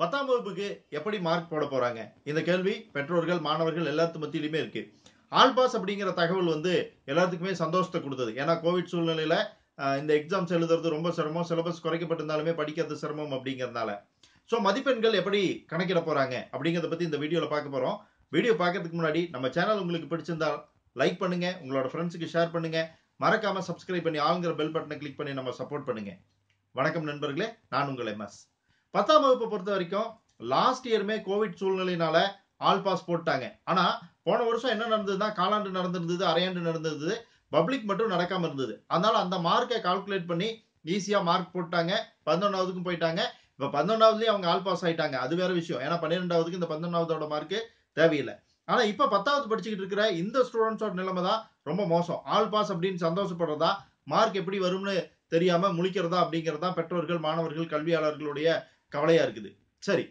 பத்தாம் வகுப்புக்கு எப்படி மார்க் போட போறாங்க இந்த கேள்வி பெற்றோர்கள் மாணவர்கள் எல்லாத்து மத்தியிலுமே இருக்கு ஆல் பாஸ் அப்படிங்கிற தகவல் வந்து எல்லாத்துக்குமே சந்தோஷத்தை கொடுத்தது ஏன்னா கோவிட் சூழ்நிலையில ஆஹ், இந்த எக்ஸாம்ஸ் எழுதுறது ரொம்ப சிரமம் சிலபஸ் குறைக்கப்பட்டிருந்தாலுமே படிக்கிறது சிரமம் அப்படிங்கறதுனால ஸோ மதிப்பெண்கள் எப்படி கணக்கிட போறாங்க அப்படிங்கறத பத்தி இந்த வீடியோல பார்க்க போறோம் வீடியோ பார்க்கறதுக்கு முன்னாடி நம்ம சேனல் உங்களுக்கு பிடிச்சிருந்தா லைக் பண்ணுங்க உங்களோட ஃப்ரெண்ட்ஸுக்கு ஷேர் பண்ணுங்க மறக்காம சப்ஸ்கிரைப் பண்ணி ஆளுங்கிற பெல் பட்டனை கிளிக் பண்ணி நம்ம சப்போர்ட் பண்ணுங்க வணக்கம் நண்பர்களே நான் உங்கள் எம்எஸ் பத்தாம் வகுப்பை பொறுத்த வரைக்கும் லாஸ்ட் இயருமே கோவிட் சூழ்நிலையினால ஆல் பாஸ் போட்டாங்க ஆனா போன வருஷம் என்ன நடந்ததுன்னா காலாண்டு நடந்திருந்தது அரையாண்டு நடந்திருந்தது பப்ளிக் மட்டும் நடக்காம இருந்தது அதனால அந்த மார்க்கை கால்குலேட் பண்ணி ஈஸியா மார்க் போட்டாங்க பதினொன்னாவதுக்கும் போயிட்டாங்க இப்ப பதினொன்னாவதுலயும் அவங்க ஆல் பாஸ் ஆயிட்டாங்க அது வேற விஷயம் ஏன்னா பன்னிரெண்டாவதுக்கு இந்த பதினொன்னாவதோட மார்க்கு தேவையில்லை ஆனா இப்ப பத்தாவது படிச்சுக்கிட்டு இருக்கிற இந்த ஸ்டூடெண்ட்ஸோட நிலைமை தான் ரொம்ப மோசம் ஆல் பாஸ் அப்படின்னு சந்தோஷப்படுறதா மார்க் எப்படி வரும்னு தெரியாம முழிக்கிறதா அப்படிங்கறதா பெற்றோர்கள் மாணவர்கள் கல்வியாளர்களுடைய கவலையா இருக்குது சரி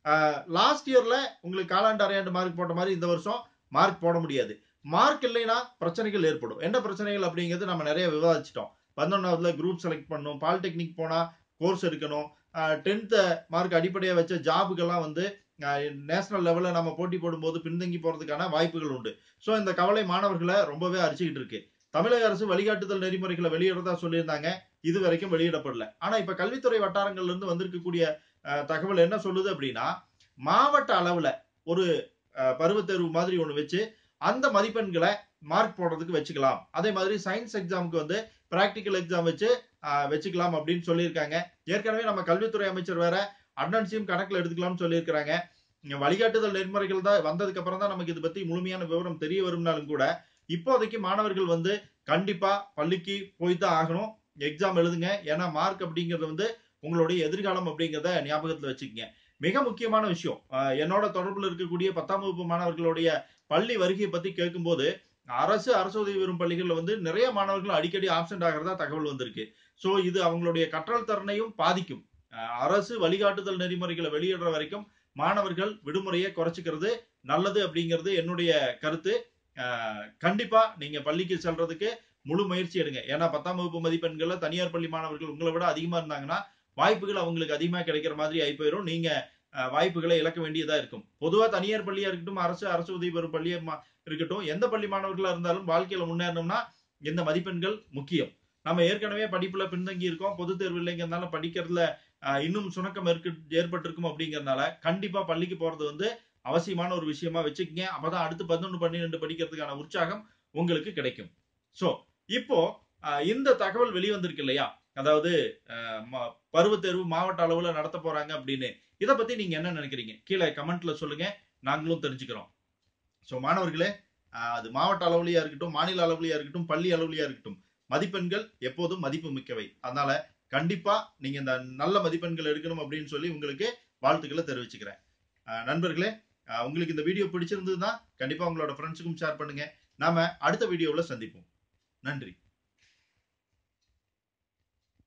லாஸ்ட் இயர்ல உங்களுக்கு காலாண்டு அரையாண்டு மார்க் போட்ட மாதிரி இந்த வருஷம் மார்க் போட முடியாது மார்க் இல்லைன்னா பிரச்சனைகள் ஏற்படும் என்ன பிரச்சனைகள் அப்படிங்கிறது நம்ம நிறைய விவாதிச்சிட்டோம் பதினொன்னாவதுல குரூப் செலக்ட் பண்ணணும் பாலிடெக்னிக் போனா கோர்ஸ் எடுக்கணும் டென்த் மார்க் அடிப்படையாக வச்ச ஜாபுக்கெல்லாம் வந்து நேஷனல் லெவலில் நம்ம போட்டி போடும்போது பின்தங்கி போறதுக்கான வாய்ப்புகள் உண்டு ஸோ இந்த கவலை மாணவர்களை ரொம்பவே அரிச்சுக்கிட்டு இருக்கு தமிழக அரசு வழிகாட்டுதல் நெறிமுறைகளை வெளியிடறதா சொல்லியிருந்தாங்க இது வரைக்கும் வெளியிடப்படல ஆனா இப்ப கல்வித்துறை வட்டாரங்கள்ல இருந்து வந்திருக்கக்கூடிய அஹ், தகவல் என்ன சொல்லுது அப்படின்னா மாவட்ட அளவுல ஒரு அஹ், பருவத் தேர்வு மாதிரி ஒண்ணு வச்சு அந்த மதிப்பெண்களை மார்க் போடுறதுக்கு வச்சுக்கலாம் அதே மாதிரி சயின்ஸ் எக்ஸாமுக்கு வந்து பிராக்டிக்கல் எக்ஸாம் வச்சு அஹ், வச்சுக்கலாம் அப்படின்னு சொல்லியிருக்காங்க ஏற்கனவே நம்ம கல்வித்துறை அமைச்சர் வேற அட்டன்சியும் கணக்குல எடுத்துக்கலாம்னு சொல்லியிருக்கிறாங்க இங்க வழிகாட்டுதல் நெறிமுறைகள் தான் வந்ததுக்கு அப்புறம் தான் நமக்கு இது பத்தி முழுமையான விவரம் தெரிய வரும்னாலும் கூட இப்போதைக்கு மாணவர்கள் வந்து கண்டிப்பா பள்ளிக்கு போய் தான் ஆகணும் எக்ஸாம் எழுதுங்க ஏன்னா மார்க் அப்படிங்கிறது வந்து உங்களுடைய எதிர்காலம் அப்படிங்கிறத ஞாபகத்துல வச்சுக்கங்க மிக முக்கியமான விஷயம் அஹ் என்னோட தொடர்புல இருக்கக்கூடிய பத்தாம் வகுப்பு மாணவர்களுடைய பள்ளி வருகையை பத்தி கேட்கும்போது அரசு அரசு உதவி பெறும் பள்ளிகள்ல வந்து நிறைய மாணவர்கள் அடிக்கடி ஆப்சென்ட் ஆகிறதா தகவல் வந்திருக்கு சோ இது அவங்களுடைய கற்றல் திறனையும் பாதிக்கும் அஹ் அரசு வழிகாட்டுதல் நெறிமுறைகளை வெளியிடுற வரைக்கும் மாணவர்கள் விடுமுறையை குறைச்சிக்கிறது நல்லது அப்படிங்கிறது என்னுடைய கருத்து அஹ் கண்டிப்பா நீங்க பள்ளிக்கு செல்றதுக்கு முழு முயற்சி எடுங்க ஏன்னா பத்தாம் வகுப்பு மதிப்பெண்கள்ல தனியார் பள்ளி மாணவர்கள் உங்களை விட அதிகமா இருந்தாங்கன்னா வாய்ப்புகள் அவங்களுக்கு அதிகமா கிடைக்கிற மாதிரி ஆகி போயிடும் நீங்க அஹ், வாய்ப்புகளை இழக்க வேண்டியதா இருக்கும் பொதுவா தனியார் பள்ளியா இருக்கட்டும் அரசு அரசு உதவி பெறும் பள்ளியா மா- இருக்கட்டும் எந்த பள்ளி மாணவர்களா இருந்தாலும் வாழ்க்கையில முன்னேறணும்னா இந்த மதிப்பெண்கள் முக்கியம் நம்ம ஏற்கனவே படிப்புல பின்தங்கி இருக்கோம் பொது தேர்வு இல்லைங்கிறதுனால படிக்கிறதுல அஹ், இன்னும் சுணக்கம் இருக்கு ஏற்பட்டிருக்கும் அப்படிங்கறதுனால கண்டிப்பா பள்ளிக்கு போறது வந்து அவசியமான ஒரு விஷயமா வச்சுக்கங்க அப்பதான் அடுத்து பதினொன்று பன்னிரெண்டு படிக்கிறதுக்கான உற்சாகம் உங்களுக்கு கிடைக்கும் சோ இப்போ அஹ், இந்த தகவல் வெளிவந்திருக்கு இல்லையா அதாவது அஹ், ம- பருவத் தேர்வு மாவட்ட அளவுல நடத்த போறாங்க அப்படின்னு இத பத்தி நீங்க என்ன நினைக்கிறீங்க கீழே கமெண்ட்ல சொல்லுங்க நாங்களும் தெரிஞ்சுக்கிறோம் சோ மாணவர்களே அஹ், அது மாவட்ட அளவுலயா இருக்கட்டும் மாநில அளவுலயா இருக்கட்டும் பள்ளி அளவுலயா இருக்கட்டும் மதிப்பெண்கள் எப்போதும் மதிப்பு மிக்கவை அதனால கண்டிப்பா நீங்க இந்த நல்ல மதிப்பெண்கள் எடுக்கணும் அப்படின்னு சொல்லி உங்களுக்கு வாழ்த்துக்களை தெரிவிச்சுக்கிறேன் அஹ், நண்பர்களே அஹ், உங்களுக்கு இந்த வீடியோ பிடிச்சிருந்ததுன்னா கண்டிப்பா உங்களோட ஃப்ரெண்ட்ஸுக்கும் ஷேர் பண்ணுங்க நாம அடுத்த வீடியோவில் சந்திப்போம் நன்றி